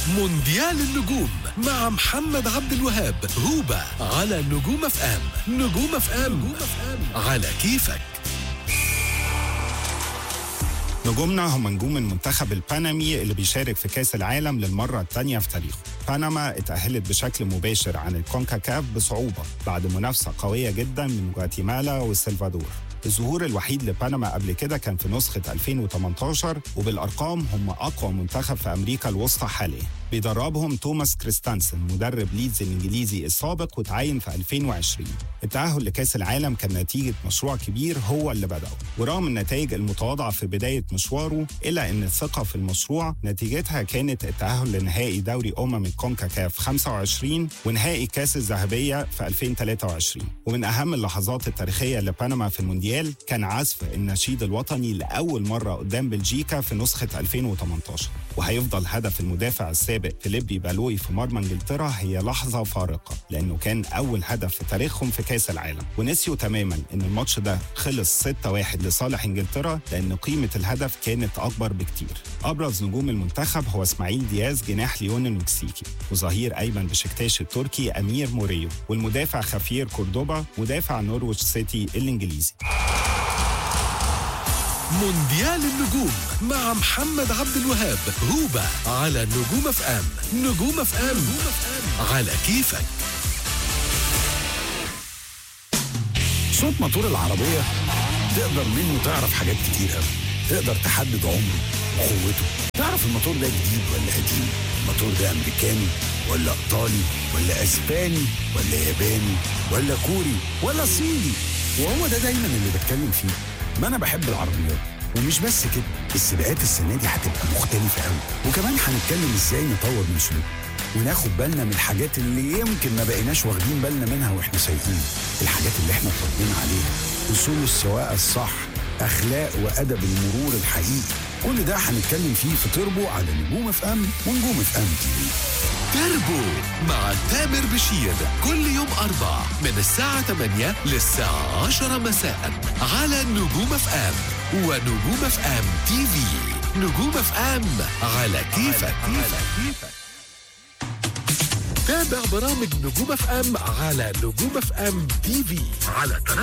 مونديال النجوم مع محمد عبد الوهاب هوبا على نجوم اف ام نجوم اف ام على كيفك نجومنا هم نجوم المنتخب البانامي اللي بيشارك في كأس العالم للمرة الثانية في تاريخه بنما اتأهلت بشكل مباشر عن الكونكاكاف بصعوبة بعد منافسة قوية جدا من غواتيمالا والسلفادور الظهور الوحيد لبنما قبل كده كان في نسخة 2018 وبالأرقام هم أقوى منتخب في أمريكا الوسطى حاليا بيدربهم توماس كريستانسن مدرب ليدز الإنجليزي السابق وتعين في 2020 التأهل لكأس العالم كان نتيجة مشروع كبير هو اللي بدأه ورغم النتائج المتواضعة في بداية مشواره إلا أن الثقة في المشروع نتيجتها كانت التأهل لنهائي دوري أمم الكونكاكاف 25 ونهائي كأس الذهبية في 2023 ومن أهم اللحظات التاريخية لبنما في المونديال كان عزف النشيد الوطني لأول مرة قدام بلجيكا في نسخة 2018 وهيفضل هدف المدافع السابق فيليبي بالوي في مرمى انجلترا هي لحظة فارقة لأنه كان أول هدف في تاريخهم في كأس العالم ونسيوا تماما أن الماتش ده خلص 6-1 لصالح انجلترا لأن قيمة الهدف كانت أكبر بكتير أبرز نجوم المنتخب هو إسماعيل دياز جناح ليون المكسيكي وظهير أيمن بشكتاش التركي أمير موريو والمدافع خفير كوردوبا مدافع نورويتش سيتي الإنجليزي مونديال النجوم مع محمد عبد الوهاب هوبا على نجوم اف ام نجوم اف ام على كيفك صوت موتور العربية تقدر منه تعرف حاجات كتير قوي تقدر تحدد عمره وقوته تعرف الموتور ده جديد ولا قديم الموتور ده أمريكاني ولا إيطالي ولا أسباني ولا ياباني ولا كوري ولا صيني وهو ده دايما اللي بتكلم فيه ما أنا بحب العربيات ومش بس كده السباقات السنة دي هتبقى مختلفة قوي وكمان هنتكلم ازاي نطور من سلوكنا وناخد بالنا من الحاجات اللي يمكن ما بقيناش واخدين بالنا منها واحنا سايقين الحاجات اللي احنا اتربينا عليها اصول السواقه الصح اخلاق وادب المرور الحقيقي كل ده هنتكلم فيه في تربو على نجوم اف ام ونجوم اف ام تي في تربو مع تامر بشير كل يوم أربع من الساعة 8 للساعة 10 مساء على نجوم اف ام ونجوم اف ام تي في نجوم اف ام على كيفك تابع برامج نجوم اف ام على نجوم اف ام تي في على